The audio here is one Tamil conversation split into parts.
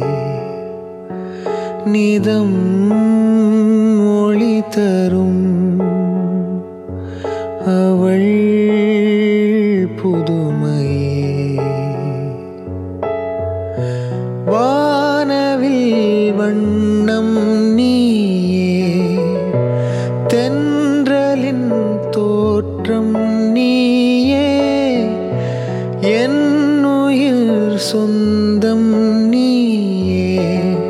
நிதம் ஒளி தரும் அவள் புதுமையே வானவில் வண்ணம் நீயே தென்றலின் தோற்றம் நீயே என் உயிர் சொந்தம் நீயே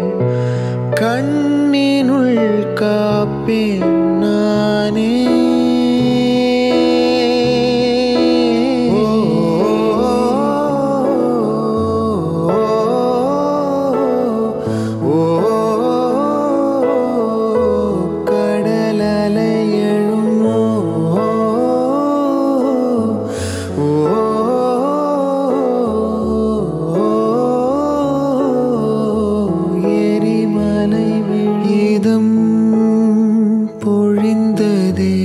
கண்ணினுள் காப்பேன் நானே கடலலை எழுமோ எரிமலை விழிதம் பொழிந்ததே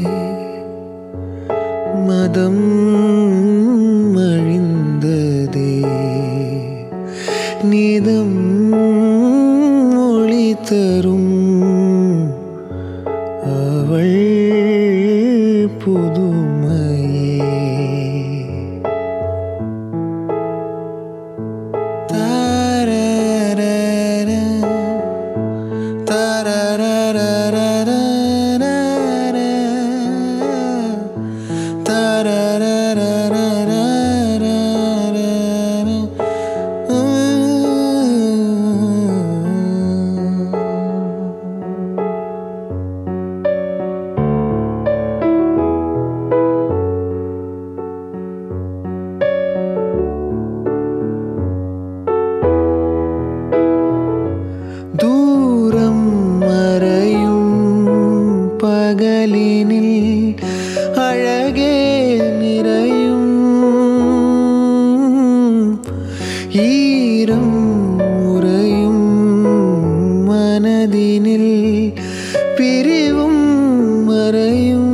மதம் அழிந்ததே நிதம் ஒளி தரும் அவள் புதுமையே தாரரர, தாரரரரரரரர, தாரரரரரரரர, உம். தூரம் மறையும் பகலினில் அழகே நிறையும் ஈரம் உறையும் மனதினில் பிரிவும் மறையும்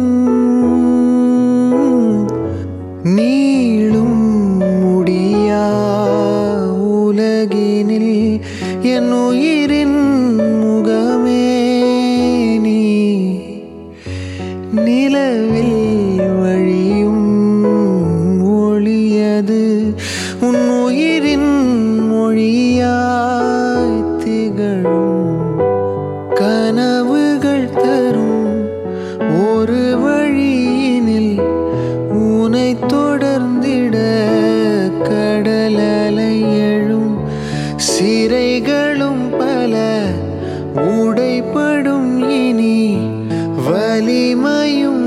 நீளும் முடியா உலகினில் என் உயிரின் முகமே நீ நிலவில் வழியும் ஒளியது உன் உயிரின் மொழியாய் திகழும் கனவுகள் தரும் ஒரு வழியினில் உனை தொடர்ந்திட கடலலை எழும் சிறைகளும் பல உடைப்படும் இனி வலிமையும்